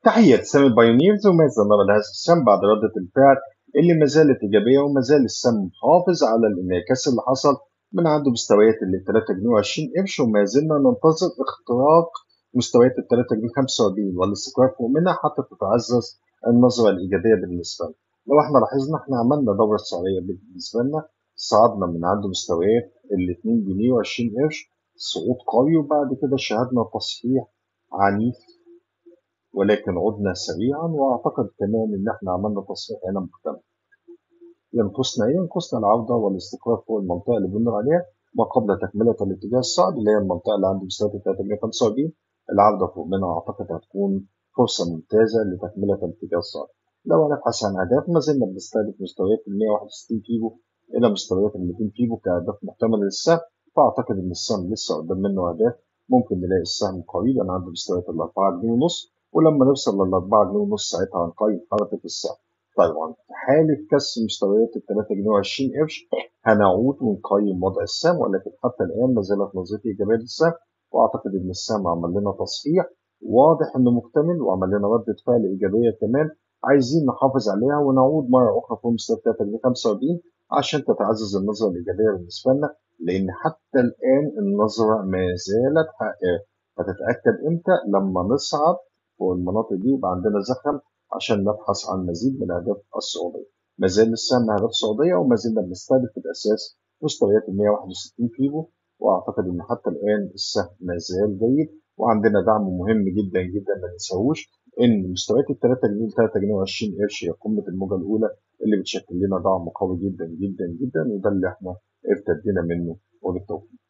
تحية سامي البايونيرز وماذا نرى لهذا السهم بعد ردة الفعل اللي ما زالت إيجابية وما زال السهم محافظ على الانعكاس اللي حصل من عنده مستويات ال 3 جنيه و20 قرش وما زلنا ننتظر اختراق مستويات ال 3 جنيه 45 والاستقرار فوق منها حتى تتعزز النظرة الإيجابية بالنسبة لنا. لو احنا لاحظنا احنا عملنا دورة سعرية بالنسبة لنا صعدنا من عنده مستويات ال 2 جنيه و20 قرش صعود قوي وبعد كده شهدنا تصحيح عنيف ولكن عدنا سريعا واعتقد كمان ان احنا عملنا تصحيح هنا مكتمل ينقصنا ايه؟ ينقصنا العوده والاستقرار فوق المنطقه اللي بنقول عليها ما قبل تكمله الاتجاه الصاعد اللي هي المنطقه اللي عند مستويات 345 العوده فوق منها اعتقد هتكون فرصه ممتازه لتكمله الاتجاه الصاعد. لو هنبحث عن اهداف ما زلنا بنستهدف مستويات ال 161 كيلو الى مستويات ال 200 كيلو كاهداف محتمله للسهم فاعتقد ان السهم لسه قدام منه اهداف ممكن نلاقي السهم قريبا عند مستويات ال 4 جنيه ونص ولما نوصل لل 4 جنيه ونص ساعتها هنقيم حركه السهم. طبعا في حالة كسر مستويات ال 3 جنيه و20 قرش هنعود ونقيم وضع السهم ولكن حتى الآن ما زالت نظرتي إيجابية للسهم وأعتقد إن السهم عمل لنا تصحيح واضح إنه مكتمل وعمل لنا ردة فعل إيجابية كمان عايزين نحافظ عليها ونعود مرة أخرى فوق مستوى 3 جنيه 45 عشان تتعزز النظرة الإيجابية بالنسبة لنا لأن حتى الآن النظرة ما زالت حقيقية هتتأكد إمتى لما نصعد فوق المناطق دي يبقى عندنا زخم عشان نبحث عن مزيد من اهداف السعوديه. ما زال السهم اهداف سعوديه وما زلنا بنستهدف في الاساس مستويات ال 161 كيلو واعتقد ان حتى الان السهم ما زال جيد وعندنا دعم مهم جدا جدا ما ننساهوش ان مستويات ال 3 جنيه 3 جنيه و20 قرش هي قمه الموجه الاولى اللي بتشكل لنا دعم قوي جدا جدا جدا وده اللي احنا ارتدينا منه وبالتوفيق.